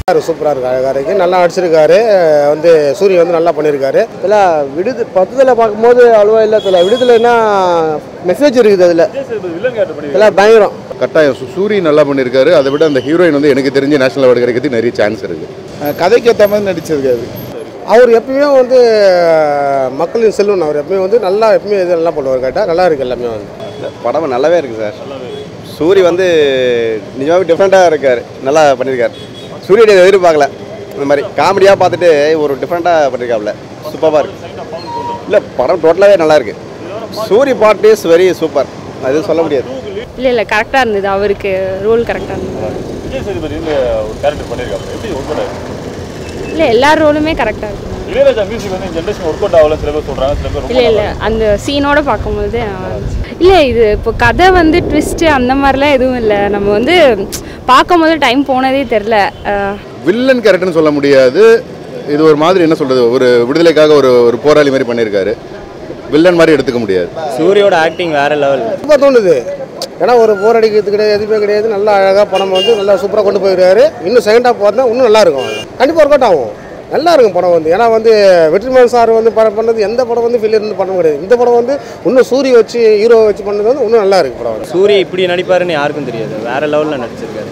சூப்பராக இருக்கு அழகாக இருக்கு நல்லா நடிச்சிருக்காரு வந்து சூரிய வந்து நல்லா பண்ணியிருக்காரு இதில் விடுது பத்துதலை பார்க்கும்போது அவ்வளோவா இல்லை இதில் விடுதலைன்னா மெசேஜ் இருக்குது அதில் இதெல்லாம் பயங்கரம் கட்டாயம் சு- சூரி நல்லா பண்ணியிருக்காரு அதை விட அந்த ஹீரோயின் வந்து எனக்கு தெரிஞ்சு நேஷனல் அவார்டு கிடைக்கிறதுக்கு நிறைய சான்ஸ் இருக்குது கதைக்கு ஏற்ற மாதிரி நடிச்சிருக்காரு அவர் எப்பயுமே வந்து மக்களின் செல்வன் அவர் எப்பயுமே வந்து நல்லா எப்பயுமே இது நல்லா பண்ணுவார் கேட்டால் நல்லா இருக்கு எல்லாமே வந்து படம் நல்லாவே இருக்குது சார் சூரி வந்து நிஜமாவே டிஃப்ரெண்ட்டாக இருக்கார் நல்லா பண்ணியிருக்காரு சூரிய எதிர்பார்க்கல இந்த மாதிரி காமெடியாக பார்த்துட்டு ஒரு டிஃப்ரெண்ட்டாக பண்ணியிருக்காப்புல சூப்பராக இருக்கு இல்லை படம் டோட்டலாகவே நல்லா இருக்கு Soori part is very super அது சொல்ல முடியாது இல்லை இல்லை கரெக்டாக இருந்தது அவருக்கு ரோல் கரெக்டாக இருந்தது விஜய் சேதுபதி வந்து ஒரு கேரக்டர் பண்ணியிருக்காங்க எப்படி ஒர்க் அவுட் ஆயிருக்கு இல்லை எல்லா ரோலுமே கரெக்டாக இருக்கு இளையராஜா மியூசிக் வந்து ஜென்ரேஷன் ஒர்க் அவுட் ஆகல சில பேர் சொல்றாங்க சில பேர் ரொம்ப இல்லை இல்லை அந்த சீனோட பார்க்கும்போது இல்லை இது இப்போ கதை வந்து ட்விஸ்ட்டு அந்த மாதிரிலாம் எதுவும் இல்லை நம்ம வந்து பார்க்கும்போது டைம் போனதே தெரில வில்லன் கேரக்டர்னு சொல்ல முடியாது இது ஒரு மாதிரி என்ன சொல்றது ஒரு விடுதலைக்காக ஒரு ஒரு போராளி மாதிரி பண்ணியிருக்காரு வில்லன் மாதிரி எடுத்துக்க முடியாது சூரியோட ஆக்டிங் வேற லெவல் ரொம்ப தோணுது ஏன்னா ஒரு போர் அடிக்கிறது கிடையாது எதுவுமே கிடையாது நல்லா அழகாக படம் வந்து நல்லா சூப்பராக கொண்டு போயிருக்காரு இன்னும் செகண்ட் ஹாஃப் பார்த்தா இன்னும் நல்லா இருக்கும் கண்டிப்பாக ஒர்க் அவுட் ஆகும் நல்லா இருக்கும் படம் வந்து ஏன்னா வந்து வெற்றிமாறன் சார் வந்து படம் பண்ணது எந்த படம் வந்து ஃபெயிலியர் இருந்து பண்ண முடியாது இந்த படம் வந்து இன்னும் சூரிய வச்சு ஹீரோ வச்சு பண்ணது வந்து இன்னும் நல்லா இருக்கு படம் வந்து சூரிய இப்படி நடிப்பாருன்னு யாருக்கும் தெரியாது வேற லெவலில் நடிச்சிருக்காரு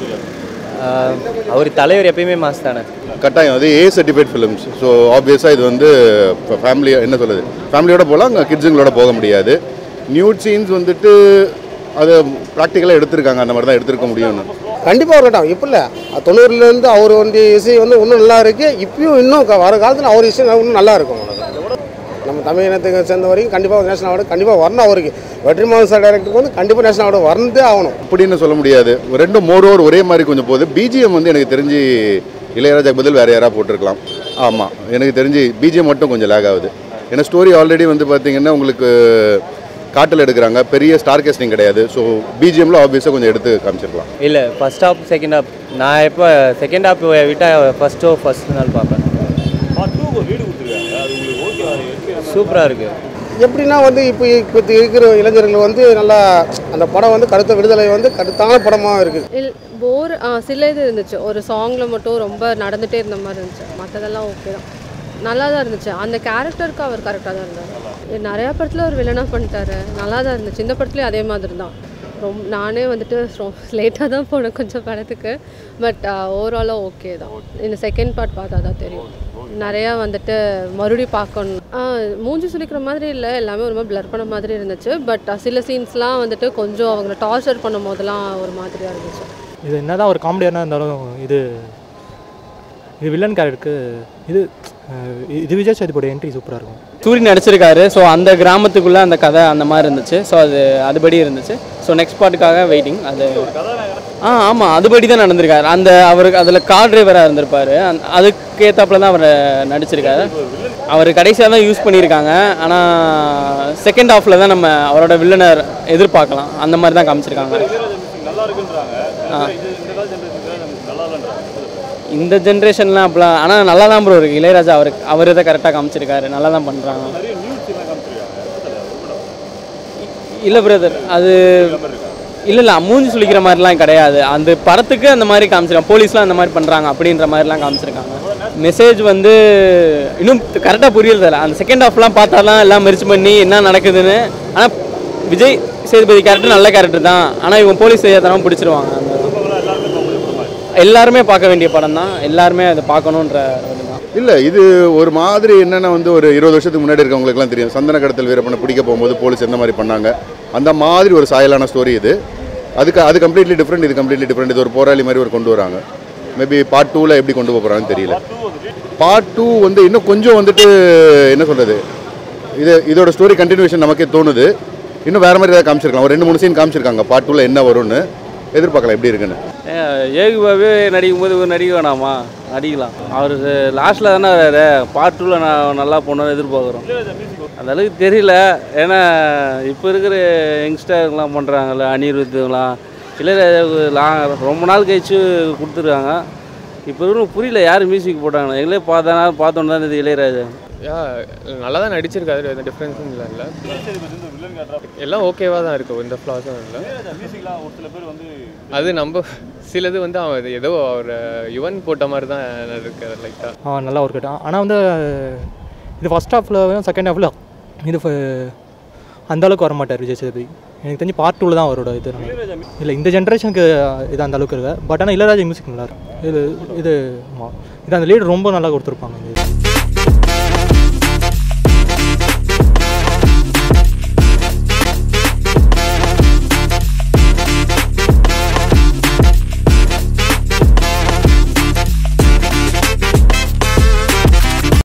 ஆஹ் அவர் தலைவர் எப்பயுமே மாஸ் தானே கட்டாயம் அது ஏ சர்டிஃபைட் ஃபிலிம்ஸ் ஸோ ஆப்வியஸாக இது வந்து ஃபேமிலி என்ன சொல்லுது ஃபேமிலியோட போகலாம் அங்கே கிட்ஸுங்களோட போக முடியாது நியூட் சீன்ஸ் வந்துட்டு அதை ப்ராக்டிக்கலாக எடுத்திருக்காங்க அந்த மாதிரி தான் எடுத்திருக்க முடியும்னு கண்டிப்பாக ஒர்க் அவுட் ஆகும் இப்போ இல்லை தொண்ணூறுலேருந்து அவர் வந்து இசை வந்து இன்னும் நல்லா இருக்கு இப்பயும் இன்னும் க- வர காலத்தில் அவர் இசை இன்னும் நல்லா இருக்கும் நம்ம தமிழ் இனத்துக்கு சேர்ந்த வரைக்கும் கண்டிப்பாக நேஷனல் அவார்டு கண்டிப்பாக வரணும் அவருக்கு வெற்றிமாறன் சார் டைரக்டருக்கு வந்து கண்டிப்பாக நேஷனல் அவார்டு வரந்தே ஆகணும் அப்படின்னு சொல்ல முடியாது ரெண்டும் மோர் ஓவர் ஒரே மாதிரி கொஞ்சம் போகுது பிஜிஎம் வந்து எனக்கு தெரிஞ்சு இளையராஜாக்கு பதில் வேறு யாராவது போட்டிருக்கலாம் ஆமாம் எனக்கு தெரிஞ்சு பிஜிஎம் மட்டும் கொஞ்சம் லேக் ஆகுது ஏன்னா ஸ்டோரி ஆல்ரெடி வந்து பார்த்தீங்கன்னா உங்களுக்கு காட்டில் எடுக்கிறாங்க பெரிய ஸ்டார் கேஸ்டிங் கிடையாது ஸோ பிஜிஎம்ல ஆப்வியஸாக கொஞ்சம் எடுத்து காமிச்சிருக்கலாம் இல்லை ஃபர்ஸ்ட் ஹாஃப் செகண்ட் ஹாஃப் நான் எப்போ செகண்ட் ஹாஃப் விட்டால் ஃபர்ஸ்ட் ஹாஃப் ஃபர்ஸ்ட் நாள் பார்ப்பேன் பார்ட் டூ ஒரு வீடு கொடுத்துருக்காங்க அது உங்களுக்கு ஓகே சூப்பராக இருக்குது எப்படின்னா வந்து இப்போ இப்போ இருக்கிற இளைஞர்கள் வந்து நல்லா அந்த படம் வந்து கருத்த விடுதலை வந்து கருத்தான படமாக இருக்குது இல் போர் சில இது இருந்துச்சு ஒரு சாங்கில் மட்டும் ரொம்ப நடந்துகிட்டே இருந்த மாதிரி இருந்துச்சு மற்றதெல்லாம் ஓகே தான் நல்லா தான் இருந்துச்சு அந்த கேரக்டருக்கு அவர் கரெக்டாக தான் இருந்தார் நிறையா படத்தில் ஒரு வில்லனாக பண்ணிட்டாரு நல்லா தான் இருந்துச்சு இந்த படத்துலேயும் அதே மாதிரி தான் ரொம்ப நானே வந்துட்டு ரொம்ப லேட்டாக தான் போனேன் கொஞ்சம் படத்துக்கு பட் ஓவராலாக ஓகே தான் இந்த செகண்ட் பார்ட் பார்த்தா தான் தெரியும் நிறையா வந்துட்டு மறுபடியும் பார்க்கணும் ஆ, மூஞ்சி சுளிக்கிற மாதிரி இல்லை எல்லாமே ஒரு மாதிரி பிளர் பண்ண மாதிரி இருந்துச்சு பட் சில சீன்ஸ்லாம் வந்துட்டு கொஞ்சம் அவங்கள டார்ச்சர் பண்ணும் போதெல்லாம் ஒரு மாதிரியாக இருந்துச்சு இது என்னதான் ஒரு காமெடியான இருந்தாலும் இது இது வில்லன் கேரக்டருக்கு இது அஹ், இது விஜய் சேதுபதி என்ட்ரி சூப்பராக இருக்கும் சூரி நடிச்சிருக்காரு ஸோ அந்த கிராமத்துக்குள்ளே அந்த கதை அந்த மாதிரி இருந்துச்சு ஸோ அது அதுபடி இருந்துச்சு ஸோ நெக்ஸ்ட் பார்ட்டுக்காக வெயிட்டிங் அது ஆ ஆமாம் அதுபடி தான் நடந்திருக்காரு அந்த அவருக்கு அதில் கார் டிரைவராக இருந்திருப்பாரு அந்த அதுக்கு ஏற்றாப்புல தான் அவர் நடிச்சிருக்காரு அவர் கடைசியாக தான் யூஸ் பண்ணியிருக்காங்க ஆனால் செகண்ட் ஹாஃபில் தான் நம்ம அவரோட வில்லனர் எதிர்பார்க்கலாம் அந்த மாதிரி தான் காமிச்சிருக்காங்க நல்லா இருக்குன்றாங்க ஆ. இது இந்த கால ஜென்ரேஷன் நல்லா இல்லைன்றாங்க இந்த ஜென்ரேஷன்லாம் அப்பலாம் ஆனால் நல்லா தான் ப்ரோ இருக்குது இளையராஜா அவருக்கு அவர் இதை கரெக்டாக காமிச்சிருக்காரு நல்லா தான் பண்ணுறாங்க நிறைய நியூஸ் எல்லாம் காமிச்சிருக்காங்க இல்லை பிரதர் அது இல்லை இல்லை மூஞ்சி சுளிக்கிற மாதிரிலாம் கிடையாது அந்த படத்துக்கு அந்த மாதிரி காமிச்சிருக்காங்க போலீஸ்லாம் அந்த மாதிரி பண்ணுறாங்க அப்படின்ற மாதிரிலாம் காமிச்சிருக்காங்க மெசேஜ் வந்து இன்னும் கரெக்டாக புரியல தெரியல அந்த செகண்ட் ஹாஃப்லாம் பார்த்தாலாம் எல்லாம் மெரிச்சு பண்ணி என்ன நடக்குதுன்னு ஆனால் விஜய் சேதுபதி கேரக்டர் நல்ல கேரக்டர் தான் ஆனால் இவங்க போலீஸ் செய்யாதனமா பிடிச்சிருவாங்க அந்த எல்லாருமே பார்க்க வேண்டிய படம் தான் எல்லாருமே அதை பார்க்கணுன்ற ஒரு தான் இல்லை இது ஒரு மாதிரி என்னென்ன வந்து ஒரு இருபது வருஷத்துக்கு முன்னாடி இருக்கவங்களுக்குலாம் தெரியும் சந்தன கடத்தல் வீரப்பனை பிடிக்க போகும்போது போலீஸ் எந்த மாதிரி பண்ணாங்க அந்த மாதிரி ஒரு சாயலான ஸ்டோரி இது அதுக்கு அது கம்ப்ளீட்லி டிஃப்ரெண்ட் இது கம்ப்ளீட்லி டிஃப்ரெண்ட் இது ஒரு போராளி மாதிரி ஒரு கொண்டு வராங்க மேபி பார்ட் டூவில் எப்படி கொண்டு போக போகிறாங்கன்னு தெரியல பார்ட் டூ வந்து இன்னும் கொஞ்சம் வந்துட்டு என்ன சொல்கிறது இது இதோட ஸ்டோரி கண்டினியூஷன் நமக்கே தோணுது இன்னும் வேறு மாதிரி ஏதாவது காமிச்சிருக்கலாம் ஒரு ரெண்டு மூணு சீன் காமிச்சிருக்காங்க பார்ட் டூவில் என்ன வரும்னு எதிர்பார்க்கலாம் எப்படி இருக்குன்னு ஏகுபாவே நடிக்கும் போது இவர் நடிக்க வேணாமா நடிக்கலாம் அவர் லாஸ்ட்டில் தானே வராரு பார்ட் டூவில் நான் நல்லா போகணும்னு எதிர்பார்க்குறோம் அந்த அளவுக்கு தெரியல ஏன்னா இப்போ இருக்கிற யங்ஸ்டர்லாம் பண்ணுறாங்கல்ல அனிருத்துலாம் இளையராஜாவுக்கு லா ரொம்ப நாள் கழிச்சு கொடுத்துருக்காங்க இப்போ இருக்கிற புரியல யார் மியூசிக் போட்டாங்க எங்களே பார்த்தா பார்த்தோன்னு தான் இது இளையராஜா யா நல்லா தான் நடிச்சிருக்காரு எந்த டிஃப்ரென்ஸும் இல்லை இல்லை வில்லன் கேரக்டர் எல்லாம் ஓகேவாக தான் இருக்கும் இந்த ஃப்ளாஸும் இல்லை மியூசிக்லாம் ஒரு சில பேர் வந்து அது நம்ம சிலது வந்து அவன் இது ஏதோ அவர் யுவன் போட்ட மாதிரி தான் இருக்காரு லைட்டாக ஆ நல்லா ஒர்க் அவுட் ஆனால் வந்து இது ஃபஸ்ட் ஹாஃபில் செகண்ட் ஹாஃபில் இது ஃப- அந்த அளவுக்கு வர மாட்டார் விஜய் சேதுபதி எனக்கு தெரிஞ்சு பார்ட் டூவில் தான் அவரோட இது இல்லை இந்த ஜென்ரேஷனுக்கு இது அந்த அளவுக்கு இருக்கு பட் ஆனால் இளையராஜா மியூசிக் நல்லா இருக்கும் இது இது ஆமாம் இது அந்த லீடு ரொம்ப நல்லா கொடுத்துருப்பாங்க இந்த